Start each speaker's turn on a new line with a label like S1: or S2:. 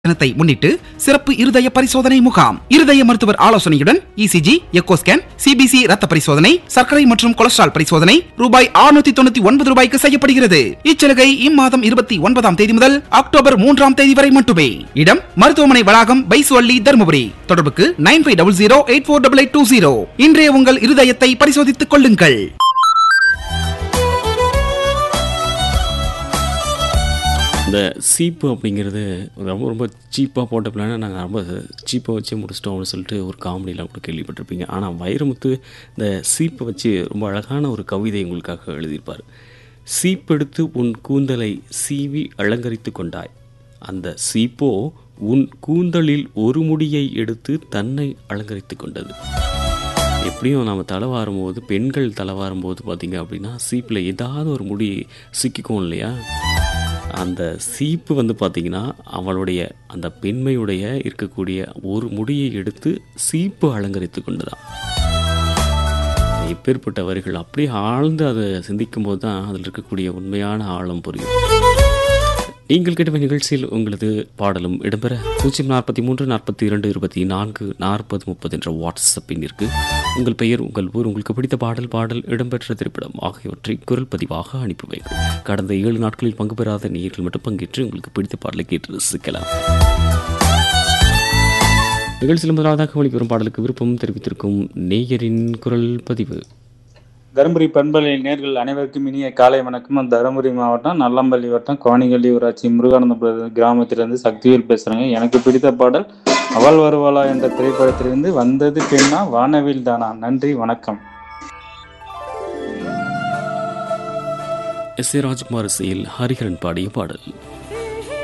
S1: தினத்தை முன்னிட்டு சிறப்பு இருதய பரிசோதனை முகாம் இருதய மருத்துவர் ஆலோசனையுடன் இசிஜி எக்கோ ஸ்கேன் சிபிசி ரத்த பரிசோதனை சர்க்கரை மற்றும் கொலஸ்ட்ரால் பரிசோதனை ரூபாய் 699 தொண்ணூத்தி ஒன்பது ரூபாய்க்கு செய்யப்படுகிறது இச்சலுகை இம்மாதம் இருபத்தி ஒன்பதாம் தேதி முதல் அக்டோபர் மூன்றாம் தேதி வரை மட்டுமே இடம் மருத்துவமனை வளாகம் பைசுவள்ளி தருமபுரி தொடர்புக்கு nine five double zero eight four double eight two zero இன்றைய உங்கள் இருதயத்தை பரிசோதித்துக் கொள்ளுங்கள்
S2: இந்த சீப்பு அப்படிங்கிறது ரொம்ப ரொம்ப சீப்பாக போட்ட பிளான நாங்கள் ரொம்ப சீப்பாக வச்சே முடிச்சிட்டோம் அப்படின்னு சொல்லிட்டு ஒரு காமெடியெலாம் கூட கேள்விப்பட்டிருப்பீங்க ஆனால் வைரமுத்து இந்த சீப்பை வச்சு ரொம்ப அழகான ஒரு கவிதை உங்களுக்காக எழுதியிருப்பார் சீப்பெடுத்து உன் கூந்தலை சீவி அலங்கரித்து கொண்டாய் அந்த சீப்போ உன் கூந்தலில் ஒரு முடியை எடுத்து தன்னை அலங்கரித்து கொண்டது எப்படியும் நம்ம தலை வாரும்போது பெண்கள் தலை வாரும்போது பார்த்தீங்க அப்படின்னா சீப்பில் ஏதாவது ஒரு முடி சிக்கிக்கும் இல்லையா அந்த சீப்பு வந்து பார்த்திங்கன்னா அவளுடைய அந்த பெண்மையுடைய இருக்கக்கூடிய ஒரு முடியை எடுத்து சீப்பு அலங்கரித்து கொண்டுதான் எப்பேற்பட்ட வரிகள் அப்படியே ஆழ்ந்து அதை சிந்திக்கும் போது தான் அதில் இருக்கக்கூடிய உண்மையான ஆழம் புரியும் நீங்கள் கேட்ட நிகழ்ச்சியில் உங்களது பாடலும் இடம்பெற பூஜ்ஜியம் நாற்பத்தி மூன்று நாற்பத்தி இரண்டு இருபத்தி நான்கு நாற்பது முப்பது என்ற வாட்ஸ்அப் எண்ணிற்கு உங்கள் பெயர் உங்கள் ஊர் உங்களுக்கு பிடித்த பாடல் பாடல் இடம்பெற்ற திரைப்படம் ஆகியவற்றை குரல் பதிவாக அனுப்பி வைக்கும் கடந்த ஏழு நாட்களில் பங்கு பெறாத நேயர்கள் மட்டும் பங்கேற்று உங்களுக்கு பிடித்த பாடலை கேட்டு ரசிக்கலாம் நிகழ்ச்சியில் முதலாவதாக ஒழிக்கு வரும் பாடலுக்கு விருப்பம் தெரிவித்திருக்கும் நேயரின் குரல் பதிவு
S3: தருமபுரி பண்பலை நேர்கள் அனைவருக்கும் இனிய காலை வணக்கம் நான் தருமபுரி மாவட்டம் நல்லம்பள்ளி வட்டம் கோணிகள்ளி ஊராட்சி முருகானந்தபுரம் கிராமத்திலிருந்து சக்திவேல் பேசுறேங்க எனக்கு பிடித்த பாடல் அவள் வருவாளா என்ற திரைப்படத்திலிருந்து வந்தது பெண்ணா வானவில் தானா நன்றி வணக்கம்
S2: எஸ் ஏ ராஜ்குமார் இசையில் ஹரிஹரன் பாடிய பாடல்